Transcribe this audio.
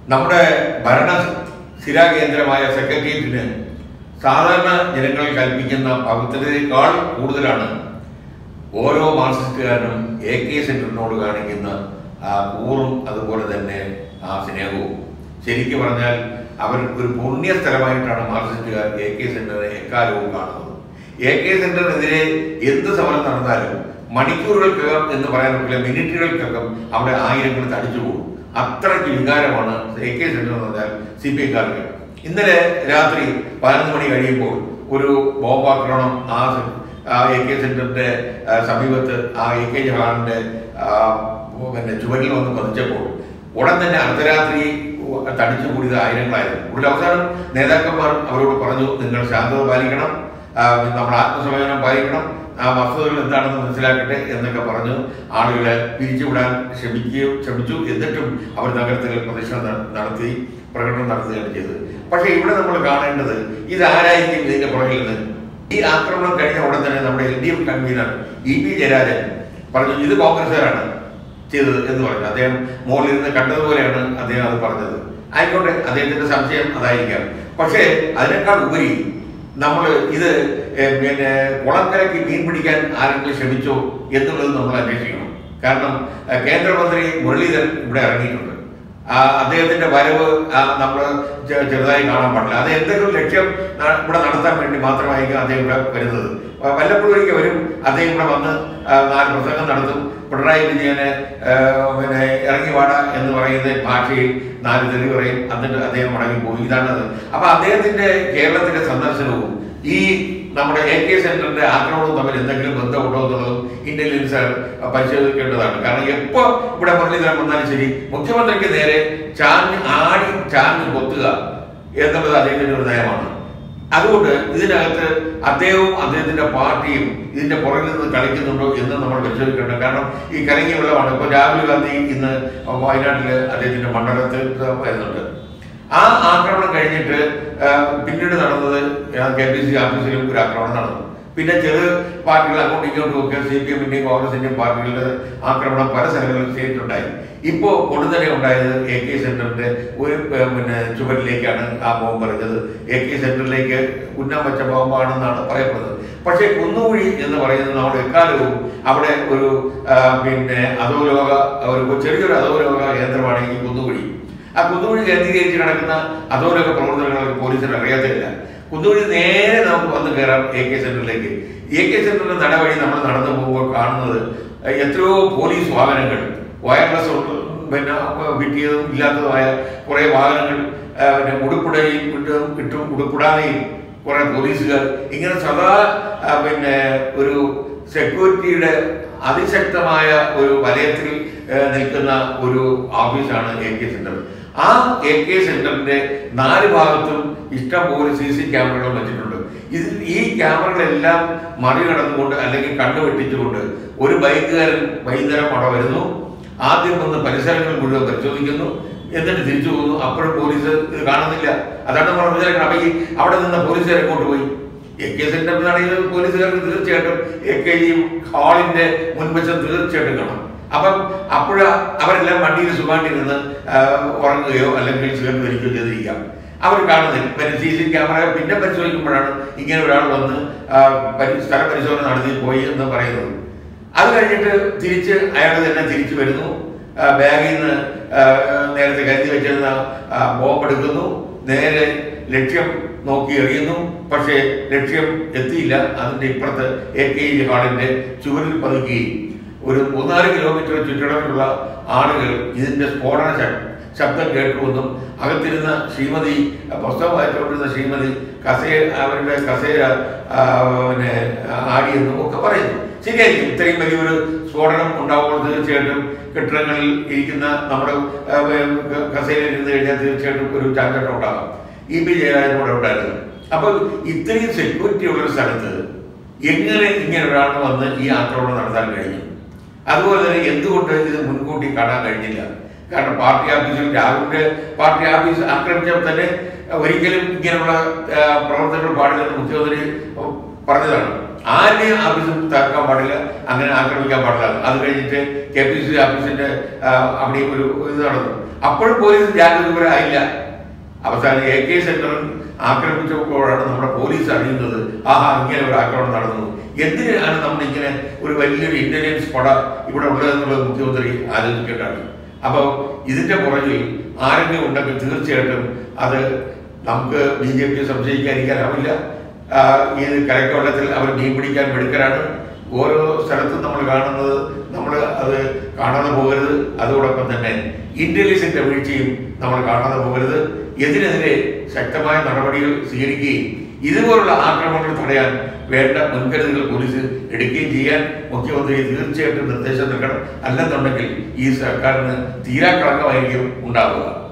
നമ്മുടെ ഭരണ സ്ഥിരാകേന്ദ്രമായ സെക്രട്ടേറിയറ്റിന് സാധാരണ ജനങ്ങൾ കൽപ്പിക്കുന്ന പവിത്രതയേക്കാൾ കൂടുതലാണ് ഓരോ മാർക്സിസ്റ്റുകാരനും എ കെ സെന്ററിനോട് കാണിക്കുന്ന ആ കൂറും അതുപോലെ തന്നെ ആ സ്നേഹവും ശരിക്കും പറഞ്ഞാൽ അവർ ഒരു പുണ്യ സ്ഥലമായിട്ടാണ് മാർക്സിസ്റ്റുകാർ എ കെ സെന്ററിനെ എക്കാലവും കാണുന്നത് എ കെ സെന്ററിനെതിരെ എന്ത് സമരം നടന്നാലും മണിക്കൂറുകൾക്കകം എന്ന് പറയാൻ പറ്റില്ല മിനിറ്റുകൾക്കകം അവിടെ ആയിരങ്ങൾ തടിച്ചു പോകും അത്രയ്ക്ക് വികാരമാണ് എ കെ സെന്റർ എന്ന് പറഞ്ഞാൽ സി പി ഐക്കാർക്ക് ഇന്നലെ രാത്രി പതിനൊന്ന് മണി കഴിയുമ്പോൾ ഒരു ബോംബാക്രമണം ആ ആ എ കെ സെന്ററിന്റെ ആ, സമീപത്ത് ആ എ കെ ജവാന്റെ ആ, പിന്നെ ചുവരിൽ വന്ന് പതിച്ചപ്പോൾ ഉടൻ തന്നെ അർദ്ധരാത്രി തടിച്ചു കൂടിയത് ആയിരങ്ങളായിരുന്നു കൂടുതൽ അവസാനം നേതാക്കന്മാർ അവരോട് പറഞ്ഞു നിങ്ങൾ ശാന്തത പാലിക്കണം ആ, നമ്മൾ ആത്മസംയമനം പാലിക്കണം ആ വസ്തുതകൾ എന്താണെന്ന് മനസ്സിലാക്കട്ടെ എന്നൊക്കെ പറഞ്ഞു ആളുകളെ പിരിച്ചുവിടാൻ ശ്രമിക്കുകയും ശ്രമിച്ചു എന്നിട്ടും അവർ നഗരത്തിൽ പ്രദക്ഷിണം ന- നടത്തി പ്രകടനം നടത്തുകയാണ് ചെയ്തത് പക്ഷേ ഇവിടെ നമ്മൾ കാണേണ്ടത് ഇതാരായിരിക്കും ഇതിന്റെ പുറകിൽ നിന്ന് ഈ ആക്രമണം കഴിഞ്ഞ ഉടൻ തന്നെ നമ്മുടെ L D F convener E P Jayarajan പറഞ്ഞു ഇത് കോൺഗ്രസ്സുകാരാണ് ചെയ്തത് എന്ന് പറഞ്ഞു അദ്ദേഹം മുകളിൽ നിന്ന് കണ്ടതുപോലെയാണ് അദ്ദേഹം അത് പറഞ്ഞത് ആയിക്കോട്ടെ അദ്ദേഹത്തിന്റെ സംശയം അതായിരിക്കാം പക്ഷേ അതിനേക്കാൾ ഉപരി നമ്മൾ ഇത് ഏഹ്, പിന്നെ കുളക്കരയ്ക്ക് മീൻ പിടിക്കാൻ ആരെങ്കിലും ശ്രമിച്ചോ എന്നുള്ളത് നമ്മൾ അന്വേഷിക്കണം കാരണം ഏഹ്, കേന്ദ്രമന്ത്രി മുരളീധരൻ ഇവിടെ ഇറങ്ങിയിട്ടുണ്ട് ആ, അദ്ദേഹത്തിന്റെ വരവ് നമ്മൾ ചെറുതായി കാണാൻ പാടില്ല അത് എന്തെങ്കിലും ലക്ഷ്യം ന- ഇവിടെ നടത്താൻ വേണ്ടി മാത്രമായിരിക്കും അദ്ദേഹം ഇവിടെ വരുന്നത് വ- വല്ലപ്പോഴും ഒരിക്കൽ വരും അദ്ദേഹം ഇവിടെ വന്ന് ആ, നാല് പ്രസംഗം നടത്തും പിണറായി വിജയനെ ആ, പിന്നെ ഇറങ്ങി വാട എന്ന് പറയുന്ന ഭാഷയിൽ നാല് തെറി പറയും എന്നിട്ട് അദ്ദേഹം മടങ്ങി പോകും ഇതാണത് അപ്പൊ അദ്ദേഹത്തിന്റെ കേരളത്തിലെ സന്ദർശനവും ഈ നമ്മുടെ എ കെ സെന്ററിന്റെ ആക്രമണവും തമ്മിൽ എന്തെങ്കിലും ബന്ധമുണ്ടോ എന്നുള്ളതും ഇന്റലിജൻസ് പരിശോധിക്കേണ്ടതാണ് കാരണം എപ്പോ ഇവിടെ മുരളീധരൻ വന്നാലും ശരി മുഖ്യമന്ത്രിക്ക് നേരെ ചാഞ്ഞ് ആടി ചാഞ്ഞ് കൊത്തുക എന്നുള്ളത് അദ്ദേഹത്തിന്റെ ഒരു നയമാണ് അതുകൊണ്ട് ഇതിനകത്ത് അദ്ദേഹവും അദ്ദേഹത്തിന്റെ പാർട്ടിയും ഇതിന്റെ പുറകിൽ നിന്ന് കളിക്കുന്നുണ്ടോ എന്ന് നമ്മൾ പരിശോധിക്കേണ്ടത് കാരണം ഈ കലങ്ങിയ വെള്ളമാണ് ഇപ്പൊ രാഹുൽ ഗാന്ധി ഇന്ന് വയനാട്ടില് അദ്ദേഹത്തിന്റെ മണ്ഡലത്തിൽ വരുന്നുണ്ട് ആ ആക്രമണം കഴിഞ്ഞിട്ട് ആ, പിന്നീട് നടന്നത് കെ പി സി ഓഫീസിലും ഒരു ആക്രമണം നടന്നു പിന്നെ ചെറു പാർട്ടികൾ അങ്ങോട്ടും ഇങ്ങോട്ടും ഒക്കെ സി പി എമ്മിന്റെയും കോൺഗ്രസിന്റെയും പാർട്ടികളുടെ ആക്രമണം പല സ്ഥലങ്ങളിലും ചെയ്തിട്ടുണ്ടായി ഇപ്പോ കൊടുതനെ ഉണ്ടായത് എ കെ സെന്ററിന്റെ ഒരു ഏർ, പിന്നെ ചുവരിലേക്കാണ് ആ ബോംബ് എറിഞ്ഞത് എ കെ സെന്ററിലേക്ക് ഉന്നം വെച്ച ബോംബാണെന്നാണ് പറയപ്പെടുന്നത് പക്ഷേ കുന്നുകുഴി എന്ന് പറയുന്നത് നമ്മുടെ എക്കാലവും അവിടെ ഒരു ആ, പിന്നെ അധോലോക ഒരു ചെറിയൊരു അധോലോക കേന്ദ്രമാണ് ഈ കുന്നുകുഴി ആ കുന്നുകുഴി കേന്ദ്രീകരിച്ച് നടക്കുന്ന അധോലോക പ്രവർത്തനങ്ങളൊക്കെ പോലീസിന് അറിയാത്തില്ല കുന്നുകുഴി നേരെ നമുക്ക് വന്ന് കയറാം എ കെ സെന്ററിലേക്ക് എ കെ സെന്ററിന്റെ നടവഴി നമ്മൾ നടന്നു പോകുമ്പോൾ കാണുന്നത് എത്രയോ പോലീസ് വാഹനങ്ങൾ വയർലെസ് ഉണ്ട്, പിന്നെ വിറ്റിയതും ഇല്ലാത്തതുമായ കുറേ വാഹനങ്ങൾ ആ, പിന്നെ ഉടുപ്പിടുകയും ഇട്ടും ഇട്ടും ഉടുപ്പിടാതെയും കുറെ പോലീസുകാർ ഇങ്ങനെ സദാ ആ, പിന്നെ ഒരു സെക്യൂരിറ്റിയുടെ അതിശക്തമായ ഒരു വലയത്തിൽ ആ, നിൽക്കുന്ന ഒരു ഓഫീസാണ് എ കെ സെന്റർ ആ എ കെ സെന്ററിന്റെ നാല് ഭാഗത്തും ഇഷ്ടം പോലെ സി സി ക്യാമറകൾ വെച്ചിട്ടുണ്ട് ഇതിൽ ഈ ക്യാമറകളെല്ലാം മറികടന്നുകൊണ്ട് അല്ലെങ്കിൽ കണ്ടുവെട്ടിച്ചുകൊണ്ട് ഒരു ബൈക്കുകാരൻ വൈകുന്നേരം അവിടെ വരുന്നു ആദ്യം വന്ന് പരിസരങ്ങൾ മുഴുവൻ പരിശോധിക്കുന്നു എന്നിട്ട് തിരിച്ചു പോകുന്നു അപ്പോഴും പോലീസ് ഇത് കാണുന്നില്ല അതാണ് നമ്മൾ വിചാരിക്കണം അപ്പൊ ഈ അവിടെ നിന്ന് പോലീസുകാർ എങ്ങോട്ട് പോയി എ കെ സെന്ററിനാണെങ്കിൽ പോലീസുകാർക്ക് തീർച്ചയായിട്ടും എ കെ ജി ഹാളിന്റെ മുൻവശം തീർച്ചയായിട്ടും കാണാം അപ്പം അപ്പോൾ അവരെല്ലാം വണ്ടിയിൽ സുഖമാണ്ടി നിന്ന് ആ, ഉറങ്ങുകയോ അല്ലെങ്കിൽ സിഗരറ്റ് വലിക്കുകയോ ചെയ്തിരിക്കാം അവർ കാണുന്നില്ല പിന്നെ സി സി ക്യാമറ പിന്നെ പരിശോധിക്കുമ്പോഴാണ് ഇങ്ങനെ ഒരാൾ വന്ന് ആ, പരി- സ്ഥല പരിശോധന നടത്തി പോയി എന്ന് പറയുന്നത് അത് കഴിഞ്ഞിട്ട് തിരിച്ച് അയാൾ തന്നെ തിരിച്ചു വരുന്നു ആ, ബാഗിൽ നിന്ന് ആ, നേരത്തെ കരുതി വെച്ചിരുന്ന ആ, ബോംബ് എടുക്കുന്നു നേരെ ലക്ഷ്യം നോക്കി എറിയുന്നു പക്ഷേ ലക്ഷ്യം എത്തിയില്ല അതിന്റെ ഇപ്പുറത്ത് എ കെ ജി ഹാളിന്റെ ചുവരിൽ പതുക്കുകയും ഒരു മൂന്നാല് കിലോമീറ്റർ ചുറ്റളവിലുള്ള ആളുകൾ ഇതിന്റെ സ്ഫോടന ശ- ശബ്ദം കേട്ടുവെന്നും അകത്തിരുന്ന ശ്രീമതി പുസ്തകം വായിച്ചുകൊണ്ടിരുന്ന ശ്രീമതി കസേര അവരുടെ കസേര ആ, പിന്നെ ആടിയെന്നും ഒക്കെ പറയുന്നു ശരിയായിരിക്കും ഇത്രയും വലിയൊരു സ്ഫോടനം ഉണ്ടാകുമ്പോൾ തീർച്ചയായിട്ടും കെട്ടിടങ്ങളിൽ ഇരിക്കുന്ന നമ്മുടെ ആ, ക- കസേരയിൽ ഇരുന്ന് കഴിഞ്ഞാൽ തീർച്ചയായിട്ടും ഒരു ചാഞ്ചാട്ടം ഉണ്ടാകാം ഇ പി ജയരാജൻ കൂടെ ഉണ്ടായിരുന്നു അപ്പൊ ഇത്രയും സെക്യൂരിറ്റി ഉള്ള ഒരു സ്ഥലത്ത് എങ്ങനെ ഇങ്ങനെ ഒരാൾ വന്ന് ഈ ആക്രമണം നടത്താൻ കഴിഞ്ഞു അതുപോലെ തന്നെ എന്തുകൊണ്ട് ഇത് മുൻകൂട്ടി കാണാൻ കഴിഞ്ഞില്ല കാരണം പാർട്ടി ഓഫീസിൽ രാഹുലിന്റെ പാർട്ടി ഓഫീസ് ആക്രമിച്ചപ്പോൾ തന്നെ ഒരിക്കലും ഇങ്ങനെയുള്ള ആ, പ്രവർത്തനങ്ങൾ പാടില്ലെന്ന് മുഖ്യമന്ത്രി പറഞ്ഞതാണ് ആരുടെയും ഓഫീസും തകർക്കാൻ പാടില്ല അങ്ങനെ ആക്രമിക്കാൻ പാടില്ല അത് കഴിഞ്ഞിട്ട് കെ പി സി ഓഫീസിന്റെ ആ, അവിടെ ഒരു ഇത് നടന്നു അപ്പോഴും പോലീസ് ജാഗ്രതപരമായില്ല അവസാനം എ കെ സെന്റർ ആക്രമിച്ചപ്പോഴാണ് നമ്മുടെ പോലീസ് അറിയുന്നത് ആഹാ ഇങ്ങനെ ഒരു ആക്രമണം നടന്നത് എന്തിനാണ് നമ്മൾ ഇങ്ങനെ ഒരു വലിയൊരു ഇന്റലിജൻസ് പട ഇവിടെ ഉള്ളതെന്നുള്ളത് മുഖ്യമന്ത്രി ആലോചിക്കേണ്ടതാണ് അപ്പോൾ ഇതിന്റെ പുറകിൽ ആരെങ്കിലും ഉണ്ടെങ്കിൽ തീർച്ചയായിട്ടും അത് നമുക്ക് ബി ജെ പി സംശയിക്കാതിരിക്കാനാവില്ല ആ, ഈ കരക്കവെള്ളത്തിൽ അവർ മീൻ പിടിക്കാൻ മിടുക്കരാണ് ഓരോ സ്ഥലത്തും നമ്മൾ കാണുന്നത് നമ്മൾ അത് കാണാതെ പോകരുത് അതോടൊപ്പം തന്നെ ഇന്റലിജൻസിന്റെ വീഴ്ചയും നമ്മൾ കാണാതെ പോകരുത് ഇതിനെതിരെ ശക്തമായ നടപടികൾ സ്വീകരിക്കുകയും ഇതുപോലുള്ള ആക്രമണങ്ങൾ തടയാൻ വേണ്ട മുൻകരുതലുകൾ പോലീസ് എടുക്കുകയും ചെയ്യാൻ മുഖ്യമന്ത്രി തീർച്ചയായിട്ടും നിർദ്ദേശം നൽകണം അല്ലെന്നുണ്ടെങ്കിൽ ഈ സർക്കാരിന് തീരാ കളങ്കമായിരിക്കും ഉണ്ടാവുക